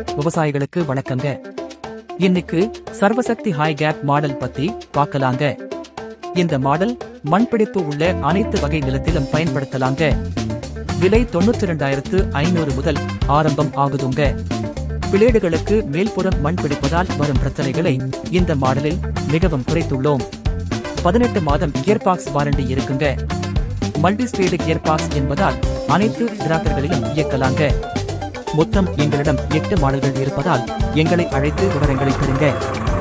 விவசாயிகளுக்கு வணக்கங்க இன்னைக்கு சர்வசக்தி ஹை கேப் மாடல் பத்தி பார்க்கலாங்க இந்த மாடல் மண் பிடிப்பு உள்ள அனைத்து வகை நிலத்திலும் பயன்படுத்தலாங்க விலை தொண்ணூத்தி ரெண்டாயிரத்து ஐநூறு முதல் ஆரம்பம் ஆகுதுங்க பிளேடுகளுக்கு மேல்புறம் மண் பிடிப்பதால் வரும் பிரச்சனைகளை இந்த மாடலில் மிகவும் குறைத்துள்ளோம் பதினெட்டு மாதம் கியர்பாக்ஸ் வாரண்டி இருக்குங்க மல்டி ஸ்பீடு கியர்பாக்ஸ் என்பதால் அனைத்து டிராக்டர்களிலும் இயக்கலாங்க மொத்தம் எங்களிடம் எட்டு மாடல்கள் இருப்பதால் எங்களை அழைத்து விவரங்களை பெறுங்க